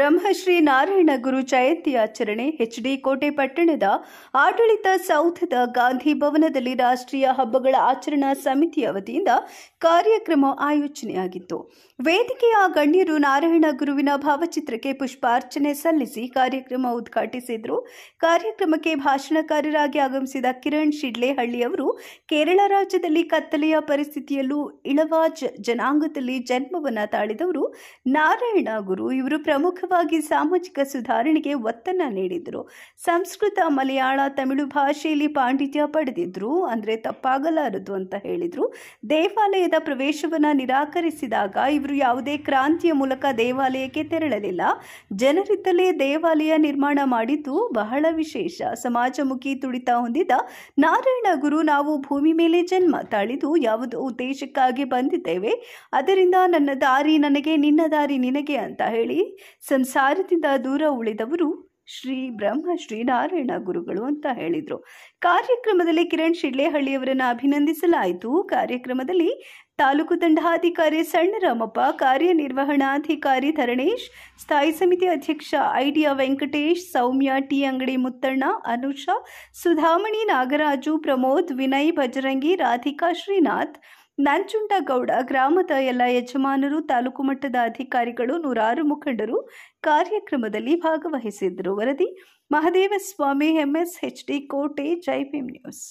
ಬ್ರಹ್ಮಶ್ರೀ ನಾರಾಯಣ ಗುರು ಜಯಂತಿ ಆಚರಣೆ ಎಚ್ಡಿ ಕೋಟೆ ಪಟ್ಟಣದ ಆಡಳಿತ ಸೌಧದ ಗಾಂಧಿ ಭವನದಲ್ಲಿ ರಾಷ್ಟ್ರೀಯ ಹಬ್ಬಗಳ ಆಚರಣಾ ಸಮಿತಿಯ ವತಿಯಿಂದ ಕಾರ್ಯಕ್ರಮ ಆಯೋಜನೆಯಾಗಿತ್ತು ವೇದಿಕೆಯ ಗಣ್ಯರು ನಾರಾಯಣ ಗುರುವಿನ ಭಾವಚಿತ್ರಕ್ಕೆ ಪುಷ್ಪಾರ್ಚನೆ ಸಲ್ಲಿಸಿ ಕಾರ್ಯಕ್ರಮ ಉದ್ಘಾಟಿಸಿದ್ರು ಕಾರ್ಯಕ್ರಮಕ್ಕೆ ಭಾಷಣಕಾರರಾಗಿ ಆಗಮಿಸಿದ ಕಿರಣ್ ಶಿಡ್ಲೆಹಳ್ಳಿ ಅವರು ಕೇರಳ ರಾಜ್ಯದಲ್ಲಿ ಕತ್ತಲೆಯ ಪರಿಸ್ಥಿತಿಯಲ್ಲೂ ಇಳವ ಜ- ಜನಾಂಗದಲ್ಲಿ ಜನ್ಮವನ್ನ ತಾಳಿದವರು ನಾರಾಯಣ ಗುರು ಇವರು ಪ್ರಮುಖವಾಗಿ ಸಾಮಾಜಿಕ ಸುಧಾರಣೆಗೆ ಒತ್ತನ್ನ ನೀಡಿದ್ರು ಸಂಸ್ಕೃತ ಮಲಯಾಳ ತಮಿಳು ಭಾಷೆಯಲ್ಲಿ ಪಾಂಡಿತ್ಯ ಪಡೆದಿದ್ರು ಅಂದ್ರೆ ತಪ್ಪಾಗಲಾರದು ಅಂತ ಹೇಳಿದ್ರು ದೇವಾಲಯದ ಪ್ರವೇಶವನ್ನ ನಿರಾಕರಿಸಿದಾಗ ಇವರು ಯಾವುದೇ ಕ್ರಾಂತಿಯ ಮೂಲಕ ದೇವಾಲಯಕ್ಕೆ ತೆರಳಲಿಲ್ಲ ಜನರಿದ್ದಲೇ ದೇವಾಲಯ ನಿರ್ಮಾಣ ಮಾಡಿದ್ದು ಬಹಳ ವಿಶೇಷ ಸಮಾಜಮುಖಿ ತುಡಿತ ಹೊಂದಿದ ನಾರಾಯಣ ಗುರು ನಾವು ಭೂಮಿ ಮೇಲೆ ಜನ್ಮ ತಾಳಿದು ಯಾವುದೋ ಉದ್ದೇಶಕ್ಕಾಗಿ ಬಂದಿದ್ದೇವೆ ಅದರಿಂದ ನನ್ನ ದಾರಿ ನನಗೆ ನಿನ್ನ ದಾರಿ ನಿನಗೆ ಅಂತ ಹೇಳಿ ಸಂಸಾರದಿಂದ ದೂರ ಉಳಿದವರು ಶ್ರೀ ಬ್ರಹ್ಮ ಶ್ರೀನಾರಾಯಣ ಗುರುಗಳು ಅಂತ ಹೇಳಿದರು ಕಾರ್ಯಕ್ರಮದಲ್ಲಿ ಕಿರಣ್ ಶಿಡ್ಲೆಹಳ್ಳಿಯವರನ್ನು ಅಭಿನಂದಿಸಲಾಯಿತು ಕಾರ್ಯಕ್ರಮದಲ್ಲಿ ತಾಲೂಕು ದಂಡಾಧಿಕಾರಿ ಸಣ್ಣರಾಮಪ್ಪ ಕಾರ್ಯನಿರ್ವಹಣಾಧಿಕಾರಿ ಧರಣೇಶ್ ಸ್ಥಾಯಿ ಸಮಿತಿ ಅಧ್ಯಕ್ಷ ಐಡಿಯಾ ವೆಂಕಟೇಶ್ ಸೌಮ್ಯ ಟಿ ಅಂಗಡಿ ಮುತ್ತಣ್ಣ ಅನುಷಾ ಸುಧಾಮಣಿ ನಾಗರಾಜು ಪ್ರಮೋದ್ ವಿನಯ್ ಭಜರಂಗಿ ರಾಧಿಕಾ ಶ್ರೀನಾಥ್ ನಂಜುಂಡಗೌಡ ಗ್ರಾಮದ ಎಲ್ಲ ಯಜಮಾನರು ತಾಲೂಕು ಮಟ್ಟದ ಅಧಿಕಾರಿಗಳು ನೂರಾರು ಮುಖಂಡರು ಕಾರ್ಯಕ್ರಮದಲ್ಲಿ ಭಾಗವಹಿಸಿದ್ದರು ವರದಿ ಮಹದೇವ ಸ್ವಾಮಿ ಎಂಎಸ್ ಎಚ್ಡಿ ಕೋಟೆ ಜೈ ಭೀಮ್ ನ್ಯೂಸ್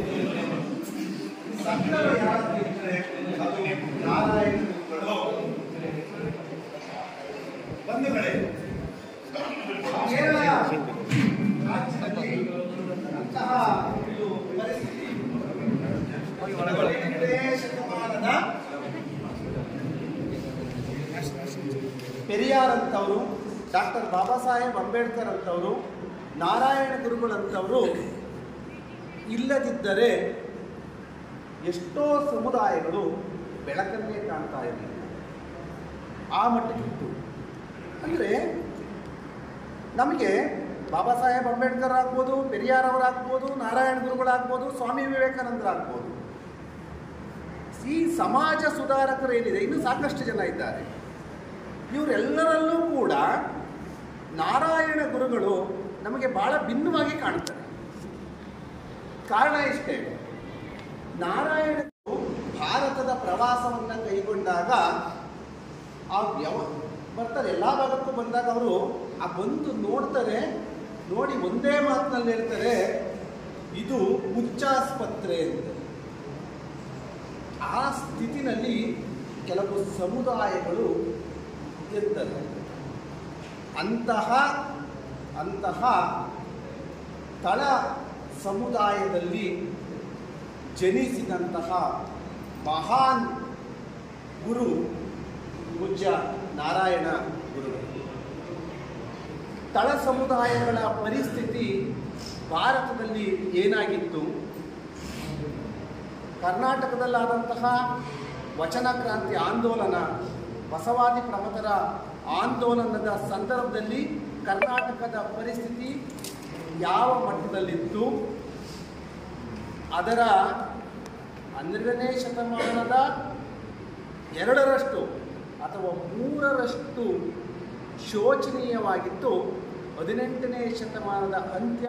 ಬಂಧುಗಳೇ ಕೇರಳ ರಾಜ್ಯದಲ್ಲಿ ಅಂತಹ ಒಂದು ಪರಿಸ್ಥಿತಿ ಹದಿನೆಂಟನೇ ಶತಮಾನದ ಪೆರಿಯಾರ್ ಅಂತವರು ಡಾಕ್ಟರ್ ಬಾಬಾ ಸಾಹೇಬ್ ಅಂಬೇಡ್ಕರ್ ಅಂತವರು ನಾರಾಯಣ ಗುರುಗಳಂತವರು ಇಲ್ಲದಿದ್ದರೆ ಎಷ್ಟೋ ಸಮುದಾಯಗಳು ಬೆಳಕನ್ನೇ ಕಾಣ್ತಾ ಇರಲಿಲ್ಲ ಆ ಮಟ್ಟಕ್ಕಿತ್ತು ಅಂದರೆ ನಮಗೆ ಬಾಬಾ ಸಾಹೇಬ್ ಅಂಬೇಡ್ಕರ್ ಆಗ್ಬೋದು ಪೆರಿಯಾರ್ ಅವರಾಗ್ಬೋದು ನಾರಾಯಣ ಗುರುಗಳಾಗ್ಬೋದು ಸ್ವಾಮಿ ವಿವೇಕಾನಂದರಾಗ್ಬೋದು ಈ ಸಮಾಜ ಸುಧಾರಕರು ಏನಿದೆ ಇನ್ನೂ ಸಾಕಷ್ಟು ಜನ ಇದ್ದಾರೆ ಇವರೆಲ್ಲರಲ್ಲೂ ಕೂಡ ನಾರಾಯಣ ಗುರುಗಳು ನಮಗೆ ಬಹಳ ಭಿನ್ನವಾಗಿ ಕಾಣ್ತಾರೆ ಕಾರಣ ಇಷ್ಟೇ ನಾರಾಯಣ ಗುರು ಭಾರತದ ಪ್ರವಾಸವನ್ನು ಕೈಗೊಂಡಾಗ ಆ ವ್ಯವ ಬರ್ತಾರೆ ಎಲ್ಲ ಭಾಗಕ್ಕೂ ಬಂದಾಗ ಅವರು ಆ ಬಂದು ನೋಡ್ತಾರೆ ನೋಡಿ ಒಂದೇ ಮಾತಿನಲ್ಲಿ ಹೇಳ್ತಾರೆ ಇದು ಹುಚ್ಚಾಸ್ಪತ್ರೆ ಅಂತ ಆ ಸ್ಥಿತಿನಲ್ಲಿ ಕೆಲವು ಸಮುದಾಯಗಳು ಇರ್ತವೆ ಅಂತಹ ಅಂತಹ ತಳ ಸಮುದಾಯದಲ್ಲಿ ಜನಿಸಿದಂತಹ ಮಹಾನ್ ಗುರು ಪೂಜ್ಯ ನಾರಾಯಣ ಗುರುಗಳು ತಳ ಸಮುದಾಯಗಳ ಪರಿಸ್ಥಿತಿ ಭಾರತದಲ್ಲಿ ಏನಾಗಿತ್ತು ಕರ್ನಾಟಕದಲ್ಲಾದಂತಹ ವಚನ ಕ್ರಾಂತಿ ಆಂದೋಲನ ಬಸವಾದಿ ಪ್ರಮಥರ ಆಂದೋಲನದ ಸಂದರ್ಭದಲ್ಲಿ ಕರ್ನಾಟಕದ ಪರಿಸ್ಥಿತಿ ಯಾವ ಮಟ್ಟದಲ್ಲಿತ್ತು ಅದರ ಹನ್ನೆರಡನೇ ಶತಮಾನದ ಎರಡರಷ್ಟು ಅಥವಾ ಮೂರರಷ್ಟು ಶೋಚನೀಯವಾಗಿತ್ತು ಹದಿನೆಂಟನೇ ಶತಮಾನದ ಅಂತ್ಯ